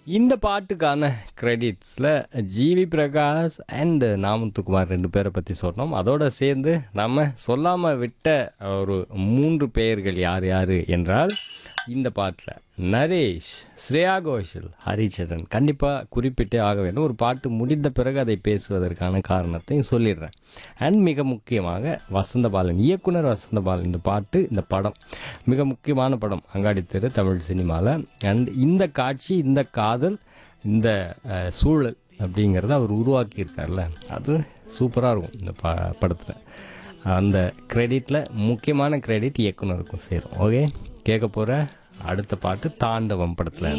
இந்த பாட்டுக்கான கிரெடிட்ஸில் ஜிவி பிரகாஷ் அண்ட் நாமத்துக்குமார் ரெண்டு பேரை பற்றி சொன்னோம் அதோட சேர்ந்து நம்ம சொல்லாமல் விட்ட ஒரு மூன்று பெயர்கள் யார் யார் என்றால் இந்த பாட்டில் நரேஷ் ஸ்ரேயா கோஷல் ஹரிச்சரன் கண்டிப்பாக குறிப்பிட்டே ஆக வேண்டும் ஒரு பாட்டு முடிந்த பிறகு அதை பேசுவதற்கான காரணத்தையும் சொல்லிடுறேன் அண்ட் மிக முக்கியமாக வசந்தபாலன் இயக்குனர் வசந்தபாலன் இந்த பாட்டு இந்த படம் மிக முக்கியமான படம் அங்காடி தெரு தமிழ் சினிமாவில் அண்ட் இந்த காட்சி இந்த காதல் இந்த அஹ், சூழல் அப்படிங்கிறத அவர் உருவாக்கியிருக்கார்ல அது சூப்பராக இருக்கும் இந்த ப படத்தில் அந்த கிரெடிட்டில் முக்கியமான கிரெடிட் இயக்குனருக்கும் சேரும் ஓகே கேட்க போகிற அடுத்த பாட்டு தாண்டவம் படத்தில்